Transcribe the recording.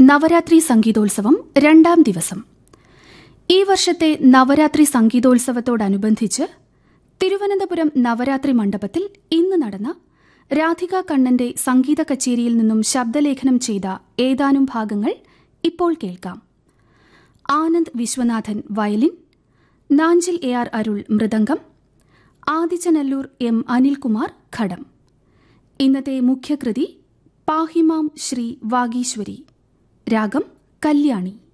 നവരാത്രി സംഗീതോത്സവം രണ്ടാം ദിവസം ഈ വർഷത്തെ നവരാത്രി സംഗീതോത്സവത്തോടനുബന്ധിച്ച് തിരുവനന്തപുരം നവരാത്രി മണ്ഡപത്തിൽ ഇന്ന് നടന്ന രാധിക കണ്ണന്റെ സംഗീത കച്ചേരിയിൽ നിന്നും ശബ്ദലേഖനം ചെയ്ത ഏതാനും ഭാഗങ്ങൾ ഇപ്പോൾ കേൾക്കാം Anand Viswanathan violin Nanjil A R Arul mridangam Adichanallur M Anilkumar ghatam ഇന്നത്തെ മുഖ്യകൃതി പാഹിമാം ശ്രീ വാഗീശ്വരി രാഗം കല്യാണി